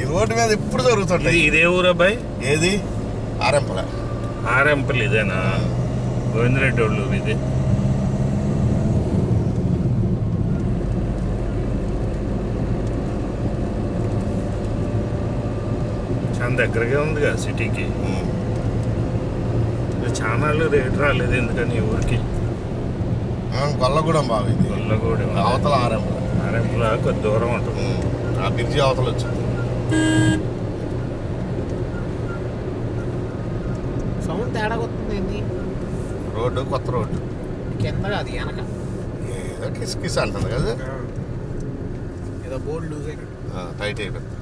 road మీద ఎప్పుడు ఇది జరుగుతుంటాయి ఇదే ఊరబ్బాయి ఏది ఆరెంపల ఆరెంపల్ ఇదేనా గోవిందరెడ్డి వాళ్ళు ఇది చాలా దగ్గరగా ఉందిగా సిటీకి ఛానల్ రేట్ రాలేదు ఎందుకని ఈ ఊరికి గొల్లగూడెం బావి ఇది గొల్లగూడెం అవతల ఆరెంపల ఆరెంపల కొద్ది దూరం ఉంటుంది ఆ బ్రిడ్జి అవతల వచ్చింది సౌండ్ తేడా వస్తుంది ఏంది రోడ్డు కొత్త రోడ్డు కింద అది వెనక ఏదో కిస్ కిస్ అంటుంది కదా ఏదో బోర్డు లూజ్ అయినట్టు ఆ, టైట్ అయిపోయింది